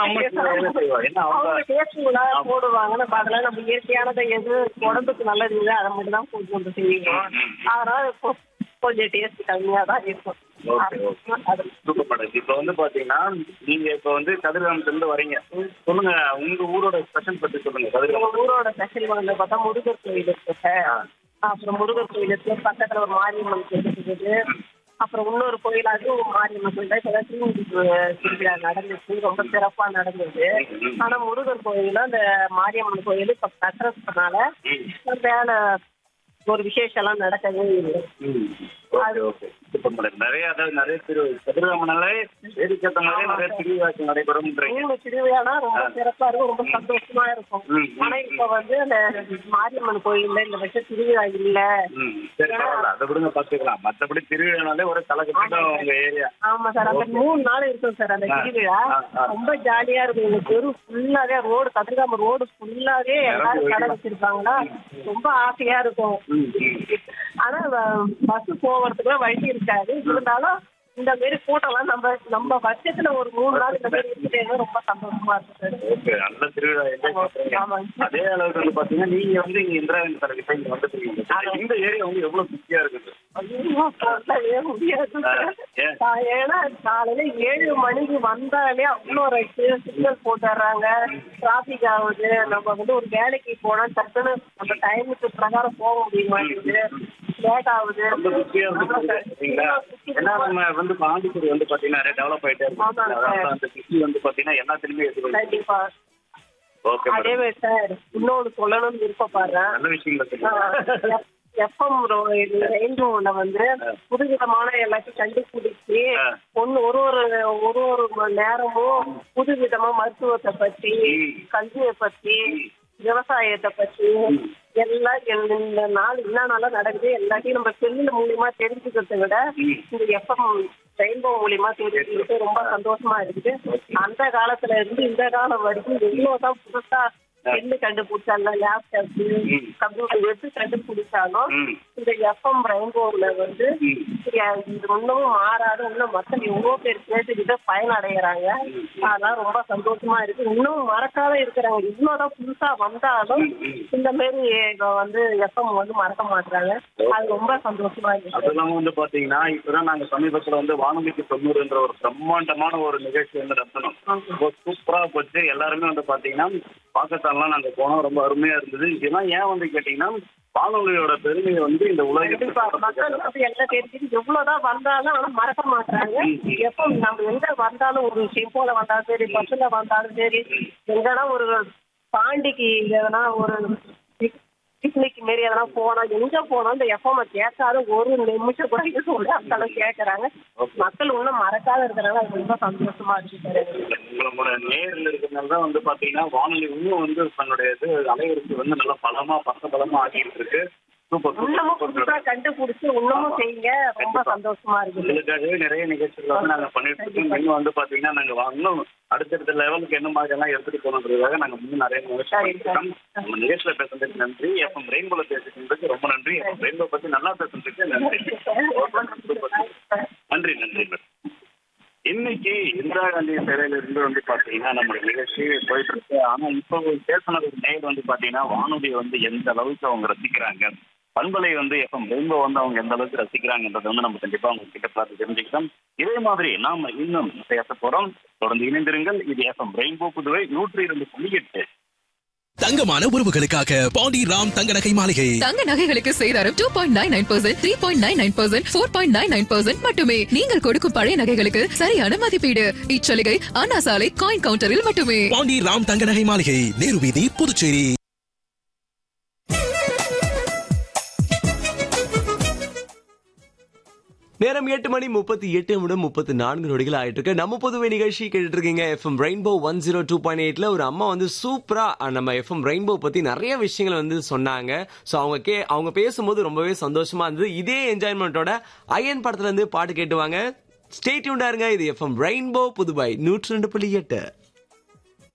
அம்மா என்ன செய்வா என்ன அவங்க அவங்க டேஸ்ட்ல போடுவாங்க நம்ம அதெல்லாம் நம்ம இயற்கையானதை எது உடம்புக்கு நல்லது இல்லை அதை மட்டும் தான் போட்டு வந்து செய்வோம் அதனால கொ- கொஞ்சம் டேஸ்ட் கம்மியா தான் இருக்கும் ஓகே ஓகே அது சூப்பர் மேடம் இப்போ வந்து பாத்தீங்கன்னா நீங்க இப்போ வந்து கதிர்காமத்துல இருந்து வரீங்க சொல்லுங்க உங்க ஊரோட ஸ்பெஷல் பத்தி சொல்லுங்க எங்க கதிர்காமம் ஊரோட ஸ்பெஷல் வந்து பார்த்தா முருகர் கோயில் இருக்கு சார் அப்புறம் முருகர் கோயில் இருக்கு பக்கத்துல ஒரு மாரியம்மன் கோயில் இருக்குது அப்புறம் இன்னொரு கோயில் அதுவும் மாரியம்மன் கோயில் தான் இப்பதான் திருமதி திருவிழா நடந்துச்சு ரொம்ப சிறப்பா நடந்தது ஆனா முருகர் கோயில அந்த மாரியம்மன் கோயில் இப்ப கட்டுறதுனால வேலை ஒரு விசேஷம் எல்லாம் நடக்கவே இல்லை ஓகே ஓகே சூப்பர் மேடம் நிறைய அதாவது நிறைய திரு கதிர்காமனாலே வேடிக்கேற்ற மாதிரி நிறைய திருவிழாக்கள் நடைபெறும்ன்றீங்க மூணு திருவிழானா ரொம்ப சிறப்பா இருக்கும் ரொம்ப சந்தோஷமா இருக்கும் ம், ம், ஆனா இப்ப வந்து அந்த மாரியம்மன் கோயில்ல இந்த வருஷம் திருவிழா இல்ல ம் சரி பரவாயில்ல அதை விடுங்க பாத்துக்கலாம் மத்தபடி திருவிழானாலே ஒரு கலக்கட்டும் உங்க ஏரியா ஆமா சார் அந்த மூணு நாள் இருக்கும் சார் அந்த ஆ, திருவிழா ஆ, ஆ. ரொம்ப ஜாலியா இருக்கும் எங்க தெரு ஃபுல்லாவே ரோடு கதிர்காம ரோடு ஃபுல்லாவே எல்லாரும் கடை வச்சிருப்பாங்களா ரொம்ப ஆசையா இருக்கும் ம் ம் ஆனா பஸ் போவதுக்கு வழி இருக்காது இருந்தாலும் இந்த மாதிரி கூட்டம்லாம் நம்ம நம்ம வருஷத்துல ஒரு மூணு நாள் இந்த மாதிரி இருக்கிறது ரொம்ப சந்தோஷமா இருக்கும் சார் ஓகே நல்ல திருவிழா என்ஜாய் பண்றீங்க ஆமாங்க. அதே அளவுக்கு வந்து பாத்தீங்கன்னா நீங்க வந்து இங்க இந்திரா காந்தி தரகிட்ட இங்க வந்துருக்கீங்க இந்த ஏரியா வந்து எவ்வளவு சுத்தியா இருக்குது ஐயோ, சொல்லவே முடியாது சார். ஏன்? கா- ஏன்னா காலையில ஏழு மணிக்கு வந்தாலே அவ்வளோ ரைட்டு சிக்னல் போட்டுறாங்க டிராபிக் ஆகுது நம்ம வந்து ஒரு வேலைக்கு போனா டக்குன்னு நம்ம டைமுக்கு பிரகாரம் போக முடிய மாட்டேங்குது லேட் ஆகுது ரொம்ப சுத்தியா ஆமா இருக்குது சார். சரிங்களா ஏன்னா நம்ம வந்து பாண்டிச்சேரி வந்து பாத்தீங்கன்னா நிறைய டெவலப் ஆயிட்டே இருக்கு ஆமாங்க அதாவது சார். அந்த சிட்டி வந்து பாத்தீங்கன்னா எல்லாத்துலயுமே இருக்குது கண்டிப்பா ஓகே அதே மேடம் மாதிரி சார் இன்னொன்று சொல்லணும்னு விருப்பப்படுறேன் நல்ல விஷயங்களை சொல்லுங்க எஃப்எம் ரெயின்போல வந்து புதுவிதமான எல்லாத்தையும் கண்டுபிடிச்சு ஆ. ஒன்னு ஒரு ஒரு ஒரு ஒரு மணி நேரமும் புதுவிதமா மருத்துவத்தை பத்தி ம். கல்வியை பத்தி விவசாயத்தை பத்தி எல்லாம் இந்த- இந்த நாள் என்னென்னலாம் நடக்குது எல்லாத்தையும் நம்ம செல்லுல மூலியமா தெரிஞ்சுக்கிறத விட ம். இந்த எஃப்எம் ரெயின்போ மூலியமா தெரிஞ்சுக்கிட்டு ரொம்ப சந்தோஷமா இருக்குது அந்த காலத்துல இருந்து இந்த காலம் வரைக்கும் எவ்வளவுதான் புதுசா செல்லு கண்டுபிடிச்சாலும் லேப்டாப் ம். கம்ப்யூட்டர் எது கண்டுபிடிச்சாலும் ம். இந்த எஃப்எம் ரெயின்போல வந்து ம். இது இன்னமும் மாறாது இன்னும் மக்கள் எவ்வளவு பேர் கேட்டுக்கிட்டு பயனடைகிறாங்க அதெல்லாம் ரொம்ப சந்தோஷமா இருக்கு இன்னும் மறக்காத இருக்கிறாங்க இவ்வளவுதான் புதுசா வந்தாலும் இந்த மாதிரி இத வந்து எஃப்எம் வந்து மறக்க மாட்டாங்க அது ரொம்ப சந்தோஷமா இருக்கு அது இல்லாம வந்து பாத்தீங்கன்னா இப்பதான் நாங்க சமீபத்துல வந்து வானொலிக்கு தொண்ணூறுன்ற ஒரு பிரம்மாண்டமான ஒரு நிகழ்ச்சி வந்து நடத்தணும் ரொம்ப சூப்பரா போச்சு எல்லாருமே வந்து பாத்தீங்கன்னா பாகிஸ்தான்லாம் நாங்க போனோம் ரொம்ப அருமையா இருந்தது இதெல்லாம் ஏன் வந்து கேட்டீங்கன்னா வானொலியோட பெருமையை வந்து இந்த கண்டிப்பா மக்கள் உலகத்துக்கு வந்து எல்லாம் தெரிஞ்சுட்டு எவ்வளவுதான் வந்தாலும் ஆனா மறக்க மாட்டாங்க எப்போ நம்ம எங்க வந்தாலும் ஒரு டெம்போல வந்தாலும் சரி பஸ்ல வந்தாலும் சரி எங்கன்னா ஒரு பாண்டிக்கு எதனா ஒரு பிக்னிக் மாரி எதனா போனா எங்க போனா இந்த எஃப்எம் கேட்காத ஒரு நிமிஷம் கூட இருக்க முடியாது அந்த அளவுக்கு கேட்கறாங்க மக்கள் இன்னும் மறக்காத இருக்கிறனால அது ரொம்ப சந்தோஷமா இருக்கு சார் எனக்கு. உங்களோட நேரில் இருக்கிறதுனால தான் வந்து பாத்தீங்கன்னா வானொலி இன்னும் வந்து தன்னுடைய இது அலைவரிசை வந்து நல்லா பலமா பக்க பலமா ஆகிட்டு இருக்கு சூப்பர் இன்னமும் சூப்பர் புதுசா கண்டுபிடிச்சு இன்னமும் செய்யுங்க ரொம்ப சந்தோஷமா இருக்குது உங்களுக்காகவே நிறைய நிகழ்ச்சிகள் வந்து நாங்க பண்ணிட்டு இருக்கோம் இன்னும் வந்து பாத்தீங்கன்னா நாங்க வா- இன்னும் அடுத்தடுத்த லெவலுக்கு என்ன மாதிரி எல்லாம் எடுத்துட்டு போகணுன்றதுக்காக நாங்க இன்னும் நிறைய முயற்சி பண்ணிட்டு இருக்கோம் நம்ம நிகழ்ச்சியில பேசுறதுக்கு நன்றி எஃப்எம் ரெயின்போல பேசுறதுக்கு ரொம்ப நன்றி எஃப்எம் ரெயின்போ பத்தி நல்லா பேசுறதுக்கு நன்றி நன்றி நன்றி மேடம் இன்னைக்கு இந்திரா காந்தி சிலையில இருந்து வந்து பாத்தீங்கன்னா நம்ம நிகழ்ச்சி போயிட்டு இருக்கு ஆனா இப்போ பேசினது நேர் வந்து பாத்தீங்கன்னா வானொலி வந்து எந்த அளவுக்கு அவங்க ரசிக்கிறாங்க பண்பலை வந்து எஃப்எம் ரெயின்போ வந்து அவங்க எந்த அளவுக்கு ரசிக்கிறாங்கன்றதை வந்து நம்ம கண்டிப்பா அவங்க கிட்ட பார்த்து தெரிஞ்சுக்கிட்டோம் இதே மாதிரி நாம இன்னும் பேச போறோம் தொடர்ந்து இணைந்திருங்கள் இது எஃப்எம் ரெயின்போ புதுவை நூற்றி இரண்டு புள்ளி எட்டு தங்கமான உறவுகளுக்காக பாண்டி ராம் தங்க நகை மாளிகை தங்க நகைகளுக்கு சேதாரம் two point nine nine percent three point nine nine percent four point nine nine percent மட்டுமே நீங்கள் கொடுக்கும் பழைய நகைகளுக்கு சரியான மதிப்பீடு இச்சலுகை அண்ணா சாலை காயின் கவுண்டரில் மட்டுமே பாண்டி ராம் தங்க நகை மாளிகை நேரு வீதி புதுச்சேரி நேரம் எட்டு மணி முப்பத்தி எட்டு நிமிடம் முப்பத்தி நான்கு நொடிகள் ஆயிட்டு இருக்கு நம்ம புதுவை நிகழ்ச்சி கேட்டுட்டு இருக்கீங்க FM Rainbow one zero two point எயிட்ல ஒரு அம்மா வந்து சூப்பரா அஹ், நம்ம எஃப்எம் ரெயின்போ பத்தி நிறைய விஷயங்கள் வந்து சொன்னாங்க ஸோ அவங்க கே அவங்க பேசும்போது ரொம்பவே சந்தோஷமா இருந்தது இதே என்ஜாய்மெண்ட்டோட அயன் படத்துல இருந்து பாட்டு கேட்டுவாங்க ஸ்டேட்யூண்டா இருங்க இது எஃப்எம் ரெயின்போ புதுவை நூற்றி ரெண்டு புள்ளி எட்டு